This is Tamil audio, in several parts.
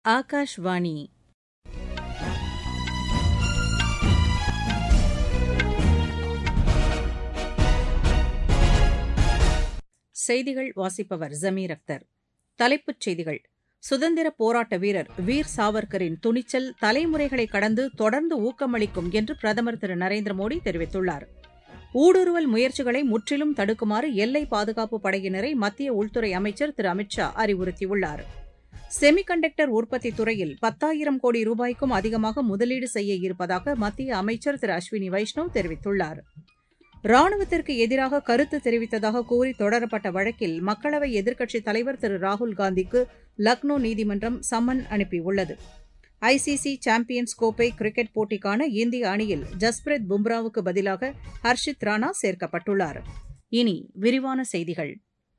ஆகாஷ்வாணி செய்திகள் வாசிப்பவர் ஜமீர் அக்தர் தலைப்புச் செய்திகள் சுதந்திரப் போராட்ட வீரர் வீர் சாவர்கரின் துணிச்சல் தலைமுறைகளை கடந்து தொடர்ந்து ஊக்கமளிக்கும் என்று பிரதமர் திரு நரேந்திர மோடி தெரிவித்துள்ளார் ஊடுருவல் முயற்சிகளை முற்றிலும் தடுக்குமாறு எல்லை பாதுகாப்பு படையினரை மத்திய உள்துறை அமைச்சர் திரு அமித் ஷா அறிவுறுத்தியுள்ளார் செமி கண்டக்டர் உற்பத்தி துறையில் பத்தாயிரம் கோடி ரூபாய்க்கும் அதிகமாக முதலீடு செய்ய இருப்பதாக மத்திய அமைச்சர் திரு அஸ்வினி வைஷ்ணவ் தெரிவித்துள்ளார் ராணுவத்திற்கு எதிராக கருத்து தெரிவித்ததாக கூறி தொடரப்பட்ட வழக்கில் மக்களவை எதிர்க்கட்சித் தலைவர் திரு ராகுல் காந்திக்கு லக்னோ நீதிமன்றம் சம்மன் அனுப்பியுள்ளது ஐசிசி சாம்பியன்ஸ் கோப்பை கிரிக்கெட் போட்டிக்கான இந்திய அணியில் ஜஸ்பிரித் பும்ராவுக்கு பதிலாக ஹர்ஷித் ராணா சேர்க்கப்பட்டுள்ளார் இனி விரிவான செய்திகள்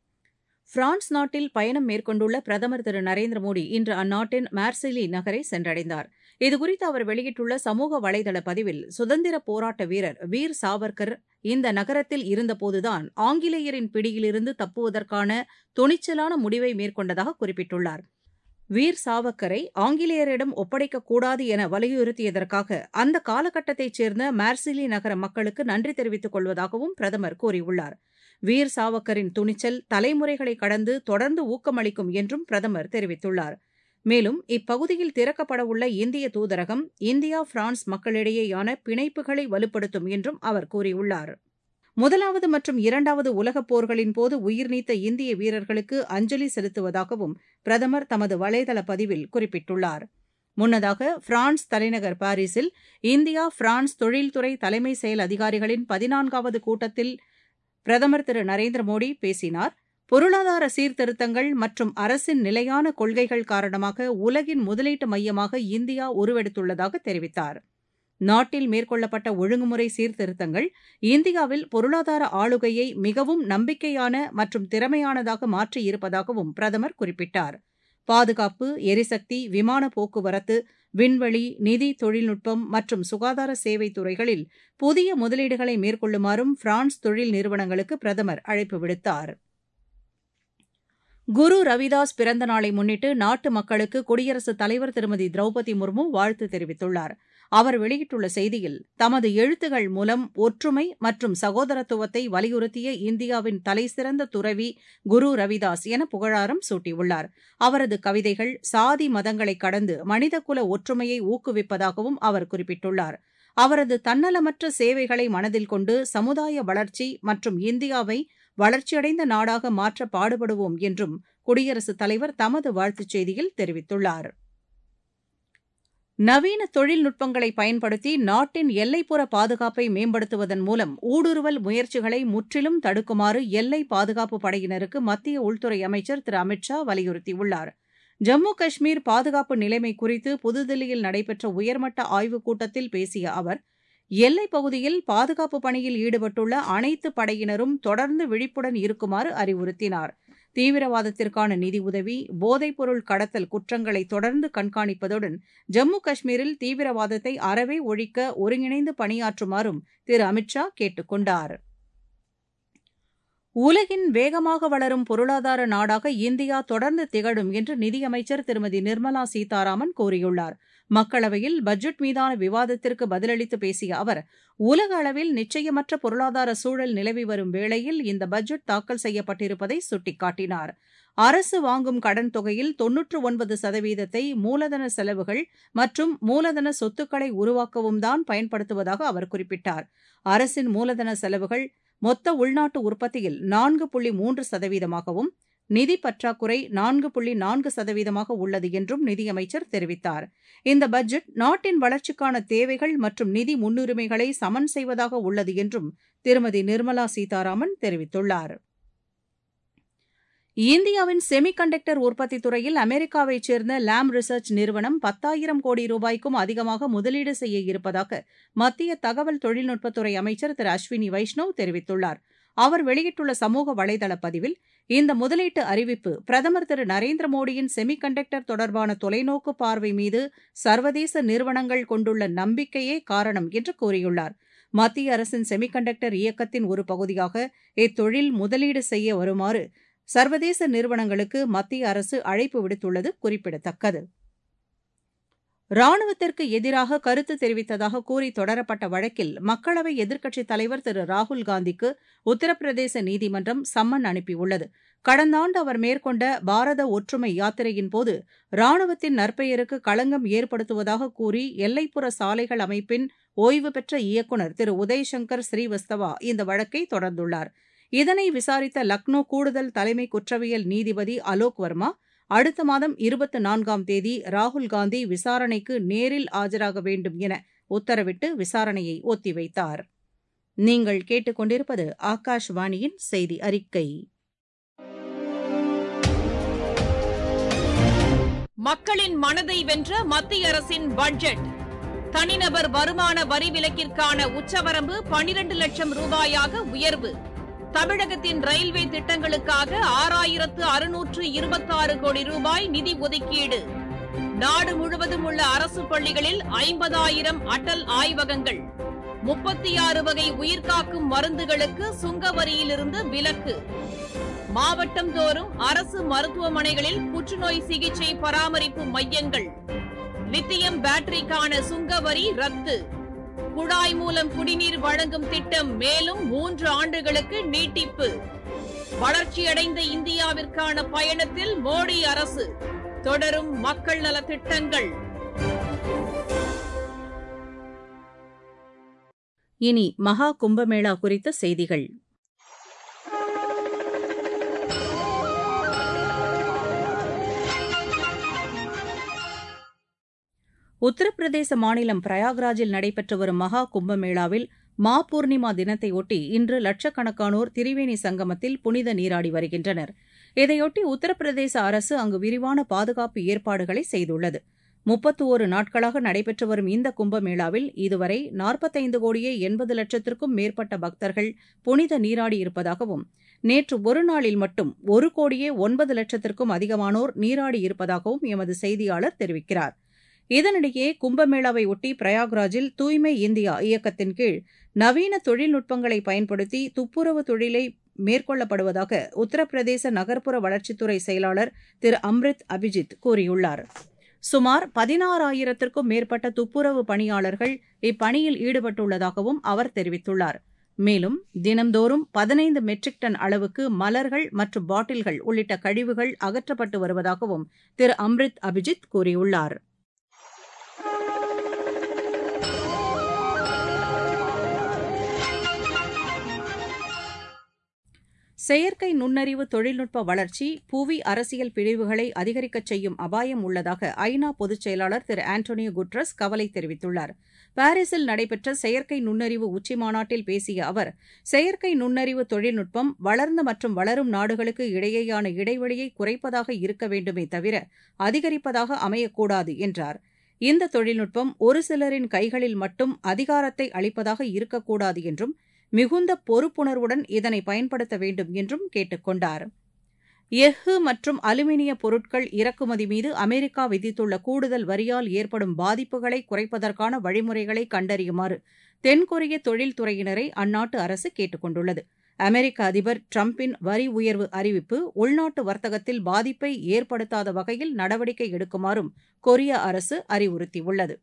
பிரான்ஸ் நாட்டில் பயணம் மேற்கொண்டுள்ள பிரதமர் திரு நரேந்திர மோடி இன்று அந்நாட்டின் மார்சிலி நகரை சென்றடைந்தார் இதுகுறித்து அவர் வெளியிட்டுள்ள சமூக வலைதள பதிவில் சுதந்திரப் போராட்ட வீரர் வீர் சாவர்கர் இந்த நகரத்தில் இருந்தபோதுதான் ஆங்கிலேயரின் பிடியிலிருந்து தப்புவதற்கான துணிச்சலான முடிவை மேற்கொண்டதாக குறிப்பிட்டுள்ளார் வீர் சாவர்கரை ஆங்கிலேயரிடம் ஒப்படைக்கக்கூடாது என வலியுறுத்தியதற்காக அந்த காலகட்டத்தைச் சேர்ந்த மார்சிலி நகர மக்களுக்கு நன்றி தெரிவித்துக் கொள்வதாகவும் பிரதமர் கூறியுள்ளார் வீர் சாவர்கரின் துணிச்சல் தலைமுறைகளை கடந்து தொடர்ந்து ஊக்கமளிக்கும் என்றும் பிரதமர் தெரிவித்துள்ளார் மேலும் இப்பகுதியில் திறக்கப்படவுள்ள இந்திய தூதரகம் இந்தியா பிரான்ஸ் மக்களிடையேயான பிணைப்புகளை வலுப்படுத்தும் என்றும் அவர் கூறியுள்ளார் முதலாவது மற்றும் இரண்டாவது உலகப் போர்களின் போது உயிர்நீத்த இந்திய வீரர்களுக்கு அஞ்சலி செலுத்துவதாகவும் பிரதமர் தமது வலைதள பதிவில் குறிப்பிட்டுள்ளார் முன்னதாக பிரான்ஸ் தலைநகர் பாரிஸில் இந்தியா பிரான்ஸ் தொழில்துறை தலைமை செயல் அதிகாரிகளின் பதினான்காவது கூட்டத்தில் பிரதமர் திரு நரேந்திர மோடி பேசினார் பொருளாதார சீர்திருத்தங்கள் மற்றும் அரசின் நிலையான கொள்கைகள் காரணமாக உலகின் முதலீட்டு மையமாக இந்தியா உருவெடுத்துள்ளதாக தெரிவித்தார் நாட்டில் மேற்கொள்ளப்பட்ட ஒழுங்குமுறை சீர்திருத்தங்கள் இந்தியாவில் பொருளாதார ஆளுகையை மிகவும் நம்பிக்கையான மற்றும் திறமையானதாக மாற்றியிருப்பதாகவும் பிரதமர் குறிப்பிட்டார் பாதுகாப்பு எரிசக்தி விமான போக்குவரத்து விண்வெளி நிதி தொழில்நுட்பம் மற்றும் சுகாதார சேவை துறைகளில் புதிய முதலீடுகளை மேற்கொள்ளுமாறும் பிரான்ஸ் தொழில் நிறுவனங்களுக்கு பிரதமர் அழைப்பு விடுத்தார் குரு ரவிதாஸ் பிறந்த நாளை முன்னிட்டு நாட்டு மக்களுக்கு குடியரசுத் தலைவர் திருமதி திரௌபதி முர்மு வாழ்த்து தெரிவித்துள்ளார் அவர் வெளியிட்டுள்ள செய்தியில் தமது எழுத்துகள் மூலம் ஒற்றுமை மற்றும் சகோதரத்துவத்தை வலியுறுத்திய இந்தியாவின் தலைசிறந்த துறவி குரு ரவிதாஸ் என புகழாரம் சூட்டியுள்ளார் அவரது கவிதைகள் சாதி மதங்களை கடந்து மனிதகுல ஒற்றுமையை ஊக்குவிப்பதாகவும் அவர் குறிப்பிட்டுள்ளார் அவரது தன்னலமற்ற சேவைகளை மனதில் கொண்டு சமுதாய வளர்ச்சி மற்றும் இந்தியாவை வளர்ச்சியடைந்த நாடாக மாற்ற பாடுபடுவோம் என்றும் குடியரசுத் தலைவர் தமது வாழ்த்துச் செய்தியில் தெரிவித்துள்ளார் நவீன தொழில்நுட்பங்களை பயன்படுத்தி நாட்டின் எல்லைப்புற பாதுகாப்பை மேம்படுத்துவதன் மூலம் ஊடுருவல் முயற்சிகளை முற்றிலும் தடுக்குமாறு எல்லை பாதுகாப்பு படையினருக்கு மத்திய உள்துறை அமைச்சர் திரு அமித் ஷா வலியுறுத்தியுள்ளார் ஜம்மு காஷ்மீர் பாதுகாப்பு நிலைமை குறித்து புதுதில்லியில் நடைபெற்ற உயர்மட்ட ஆய்வுக் கூட்டத்தில் பேசிய அவர் எல்லைப் பகுதியில் பாதுகாப்பு பணியில் ஈடுபட்டுள்ள அனைத்து படையினரும் தொடர்ந்து விழிப்புடன் இருக்குமாறு அறிவுறுத்தினார் தீவிரவாதத்திற்கான நிதியுதவி போதைப்பொருள் கடத்தல் குற்றங்களை தொடர்ந்து கண்காணிப்பதுடன் ஜம்மு காஷ்மீரில் தீவிரவாதத்தை அறவே ஒழிக்க ஒருங்கிணைந்து பணியாற்றுமாறும் திரு அமித் ஷா கேட்டுக் கொண்டார் உலகின் வேகமாக வளரும் பொருளாதார நாடாக இந்தியா தொடர்ந்து திகழும் என்று நிதியமைச்சர் திருமதி நிர்மலா சீதாராமன் கூறியுள்ளார் மக்களவையில் பட்ஜெட் மீதான விவாதத்திற்கு பதிலளித்து பேசிய அவர் உலக அளவில் நிச்சயமற்ற பொருளாதார சூழல் நிலவி வரும் வேளையில் இந்த பட்ஜெட் தாக்கல் செய்யப்பட்டிருப்பதை சுட்டிக்காட்டினார் அரசு வாங்கும் கடன் தொகையில் தொன்னூற்று ஒன்பது சதவீதத்தை மூலதன செலவுகள் மற்றும் மூலதன சொத்துக்களை உருவாக்கவும் தான் பயன்படுத்துவதாக அவர் குறிப்பிட்டார் அரசின் மூலதன செலவுகள் மொத்த உள்நாட்டு உற்பத்தியில் நான்கு புள்ளி மூன்று சதவீதமாகவும் நிதி பற்றாக்குறை நான்கு புள்ளி நான்கு சதவீதமாக உள்ளது என்றும் நிதியமைச்சர் தெரிவித்தார் இந்த பட்ஜெட் நாட்டின் வளர்ச்சிக்கான தேவைகள் மற்றும் நிதி முன்னுரிமைகளை சமன் செய்வதாக உள்ளது என்றும் திருமதி நிர்மலா சீதாராமன் தெரிவித்துள்ளார் இந்தியாவின் செமி கண்டக்டர் உற்பத்தி துறையில் அமெரிக்காவைச் சேர்ந்த லாம் ரிசர்ச் நிறுவனம் பத்தாயிரம் கோடி ரூபாய்க்கும் அதிகமாக முதலீடு செய்ய இருப்பதாக மத்திய தகவல் தொழில்நுட்பத்துறை அமைச்சர் திரு அஸ்வினி வைஷ்ணவ் தெரிவித்துள்ளார் அவர் வெளியிட்டுள்ள சமூக வலைதள பதிவில் இந்த முதலீட்டு அறிவிப்பு பிரதமர் திரு நரேந்திர மோடியின் செமி கண்டக்டர் தொடர்பான தொலைநோக்கு பார்வை மீது சர்வதேச நிறுவனங்கள் கொண்டுள்ள நம்பிக்கையே காரணம் என்று கூறியுள்ளார் மத்திய அரசின் செமி கண்டக்டர் இயக்கத்தின் ஒரு பகுதியாக இத்தொழில் முதலீடு செய்ய வருமாறு சர்வதேச நிறுவனங்களுக்கு மத்திய அரசு அழைப்பு விடுத்துள்ளது குறிப்பிடத்தக்கது ராணுவத்திற்கு எதிராக கருத்து தெரிவித்ததாக கூறி தொடரப்பட்ட வழக்கில் மக்களவை எதிர்க்கட்சித் தலைவர் திரு ராகுல் காந்திக்கு உத்தரப்பிரதேச நீதிமன்றம் சம்மன் அனுப்பியுள்ளது கடந்த ஆண்டு அவர் மேற்கொண்ட பாரத ஒற்றுமை யாத்திரையின்போது ராணுவத்தின் நற்பெயருக்கு களங்கம் ஏற்படுத்துவதாக கூறி எல்லைப்புற சாலைகள் அமைப்பின் ஓய்வு பெற்ற இயக்குநர் திரு உதய்சங்கர் ஸ்ரீவஸ்தவா இந்த வழக்கை தொடர்ந்துள்ளார் இதனை விசாரித்த லக்னோ கூடுதல் தலைமை குற்றவியல் நீதிபதி அலோக் வர்மா அடுத்த மாதம் இருபத்தி நான்காம் தேதி ராகுல் காந்தி விசாரணைக்கு நேரில் ஆஜராக வேண்டும் என உத்தரவிட்டு விசாரணையை ஒத்திவைத்தார் நீங்கள் கேட்டுக்கொண்டிருப்பது ஆகாஷ்வாணியின் செய்தி அறிக்கை மக்களின் மனதை வென்ற மத்திய அரசின் பட்ஜெட் தனிநபர் வருமான வரி விலக்கிற்கான உச்சவரம்பு பனிரண்டு லட்சம் ரூபாயாக உயர்வு தமிழகத்தின் ரயில்வே திட்டங்களுக்காக ஆறாயிரத்து அறுநூற்று இருபத்தாறு கோடி ரூபாய் நிதி ஒதுக்கீடு நாடு முழுவதும் உள்ள அரசு பள்ளிகளில் ஐம்பதாயிரம் அடல் ஆய்வகங்கள் முப்பத்தி ஆறு வகை உயிர்காக்கும் மருந்துகளுக்கு சுங்க வரியிலிருந்து விலக்கு மாவட்டம் தோறும் அரசு மருத்துவமனைகளில் புற்றுநோய் சிகிச்சை பராமரிப்பு மையங்கள் லித்தியம் பேட்டரிக்கான சுங்க வரி ரத்து குழாய் மூலம் குடிநீர் வழங்கும் திட்டம் மேலும் மூன்று ஆண்டுகளுக்கு நீட்டிப்பு வளர்ச்சியடைந்த இந்தியாவிற்கான பயணத்தில் மோடி அரசு தொடரும் மக்கள் நலத் திட்டங்கள் இனி மகா கும்பமேளா குறித்த செய்திகள் உத்தரப்பிரதேச மாநிலம் பிரயாக்ராஜில் நடைபெற்று வரும் மகா கும்பமேளாவில் மா பூர்ணிமா தினத்தையொட்டி இன்று லட்சக்கணக்கானோர் திரிவேணி சங்கமத்தில் புனித நீராடி வருகின்றனர் இதையொட்டி உத்தரப்பிரதேச அரசு அங்கு விரிவான பாதுகாப்பு ஏற்பாடுகளை செய்துள்ளது முப்பத்து ஒரு நாட்களாக நடைபெற்று வரும் இந்த கும்பமேளாவில் இதுவரை நாற்பத்தைந்து கோடியே எண்பது லட்சத்திற்கும் மேற்பட்ட பக்தர்கள் புனித நீராடியிருப்பதாகவும் நேற்று ஒரு நாளில் மட்டும் ஒரு கோடியே ஒன்பது லட்சத்திற்கும் அதிகமானோர் நீராடியிருப்பதாகவும் எமது செய்தியாளர் தெரிவிக்கிறார் இதனிடையே கும்பமேளாவை ஒட்டி பிரயாக்ராஜில் தூய்மை இந்தியா இயக்கத்தின் கீழ் நவீன தொழில்நுட்பங்களை பயன்படுத்தி துப்புரவு தொழிலை மேற்கொள்ளப்படுவதாக உத்தரப்பிரதேச நகர்ப்புற வளர்ச்சித்துறை செயலாளர் திரு அம்ரித் அபிஜித் கூறியுள்ளார் சுமார் பதினாறாயிரத்திற்கும் மேற்பட்ட துப்புரவு பணியாளர்கள் இப்பணியில் ஈடுபட்டுள்ளதாகவும் அவர் தெரிவித்துள்ளார் மேலும் தினந்தோறும் பதினைந்து மெட்ரிக் டன் அளவுக்கு மலர்கள் மற்றும் பாட்டில்கள் உள்ளிட்ட கழிவுகள் அகற்றப்பட்டு வருவதாகவும் திரு அம்ரித் அபிஜித் கூறியுள்ளார் செயற்கை நுண்ணறிவு தொழில்நுட்ப வளர்ச்சி புவி அரசியல் பிரிவுகளை அதிகரிக்கச் செய்யும் அபாயம் உள்ளதாக ஐநா பொதுச் செயலாளர் திரு ஆண்டோனியோ குட்ரஸ் கவலை தெரிவித்துள்ளார் பாரிஸில் நடைபெற்ற செயற்கை நுண்ணறிவு உச்சிமாநாட்டில் பேசிய அவர் செயற்கை நுண்ணறிவு தொழில்நுட்பம் வளர்ந்த மற்றும் வளரும் நாடுகளுக்கு இடையேயான இடைவெளியை குறைப்பதாக இருக்க வேண்டுமே தவிர அதிகரிப்பதாக அமையக்கூடாது என்றார் இந்த தொழில்நுட்பம் ஒரு சிலரின் கைகளில் மட்டும் அதிகாரத்தை அளிப்பதாக இருக்கக்கூடாது என்றும் மிகுந்த பொறுப்புணர்வுடன் இதனை பயன்படுத்த வேண்டும் என்றும் கேட்டுக் கொண்டார் எஃகு மற்றும் அலுமினிய பொருட்கள் இறக்குமதி மீது அமெரிக்கா விதித்துள்ள கூடுதல் வரியால் ஏற்படும் பாதிப்புகளை குறைப்பதற்கான வழிமுறைகளை கண்டறியுமாறு தென்கொரிய தொழில்துறையினரை அந்நாட்டு அரசு கேட்டுக் கொண்டுள்ளது அமெரிக்க அதிபர் டிரம்பின் வரி உயர்வு அறிவிப்பு உள்நாட்டு வர்த்தகத்தில் பாதிப்பை ஏற்படுத்தாத வகையில் நடவடிக்கை எடுக்குமாறும் கொரிய அரசு அறிவுறுத்தியுள்ளது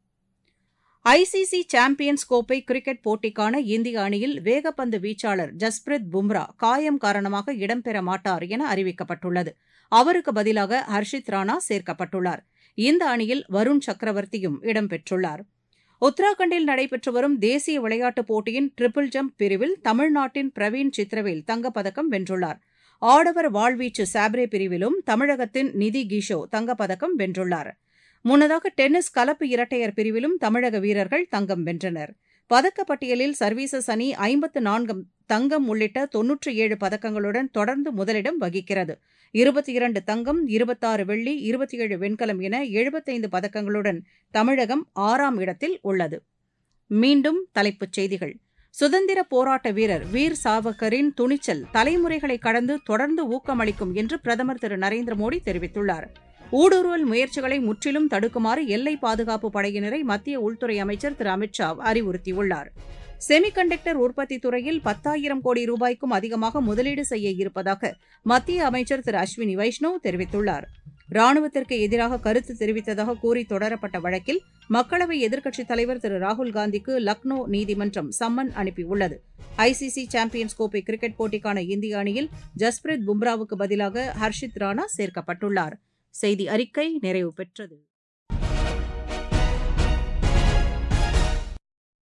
ஐசிசி சாம்பியன்ஸ் கோப்பை கிரிக்கெட் போட்டிக்கான இந்திய அணியில் வேகப்பந்து வீச்சாளர் ஜஸ்பிரித் பும்ரா காயம் காரணமாக இடம்பெற மாட்டார் என அறிவிக்கப்பட்டுள்ளது அவருக்கு பதிலாக ஹர்ஷித் ராணா சேர்க்கப்பட்டுள்ளார் இந்த அணியில் வருண் சக்கரவர்த்தியும் இடம்பெற்றுள்ளார் உத்தராகண்டில் நடைபெற்று வரும் தேசிய விளையாட்டுப் போட்டியின் ட்ரிபிள் ஜம்ப் பிரிவில் தமிழ்நாட்டின் பிரவீன் சித்ரவேல் தங்கப்பதக்கம் வென்றுள்ளார் ஆடவர் வாழ்வீச்சு சாப்ரே பிரிவிலும் தமிழகத்தின் நிதி கிஷோ தங்கப்பதக்கம் வென்றுள்ளார் முன்னதாக டென்னிஸ் கலப்பு இரட்டையர் பிரிவிலும் தமிழக வீரர்கள் தங்கம் வென்றனர் பதக்கப்பட்டியலில் சர்வீசஸ் அணி ஐம்பத்து நான்கு தங்கம் உள்ளிட்ட தொன்னூற்றி ஏழு பதக்கங்களுடன் தொடர்ந்து முதலிடம் வகிக்கிறது இருபத்தி இரண்டு தங்கம் இருபத்தாறு வெள்ளி இருபத்தி ஏழு வெண்கலம் என எழுபத்தைந்து பதக்கங்களுடன் தமிழகம் ஆறாம் இடத்தில் உள்ளது மீண்டும் தலைப்புச் செய்திகள் சுதந்திர போராட்ட வீரர் வீர் சாவர்கரின் துணிச்சல் தலைமுறைகளை கடந்து தொடர்ந்து ஊக்கமளிக்கும் என்று பிரதமர் திரு நரேந்திர மோடி தெரிவித்துள்ளார் ஊடுருவல் முயற்சிகளை முற்றிலும் தடுக்குமாறு எல்லை பாதுகாப்பு படையினரை மத்திய உள்துறை அமைச்சர் திரு அமித் ஷா அறிவுறுத்தியுள்ளார் செமிகண்டக்டர் உற்பத்தி துறையில் பத்தாயிரம் கோடி ரூபாய்க்கும் அதிகமாக முதலீடு செய்ய இருப்பதாக மத்திய அமைச்சர் திரு அஸ்வினி வைஷ்ணவ் தெரிவித்துள்ளார் ராணுவத்திற்கு எதிராக கருத்து தெரிவித்ததாக கூறி தொடரப்பட்ட வழக்கில் மக்களவை எதிர்க்கட்சித் தலைவர் திரு ராகுல் காந்திக்கு லக்னோ நீதிமன்றம் சம்மன் அனுப்பியுள்ளது ஐசிசி சாம்பியன்ஸ் கோப்பை கிரிக்கெட் போட்டிக்கான இந்திய அணியில் ஜஸ்பிரித் பும்ராவுக்கு பதிலாக ஹர்ஷித் ராணா சேர்க்கப்பட்டுள்ளார் செய்தி அறிக்கை நிறைவு பெற்றது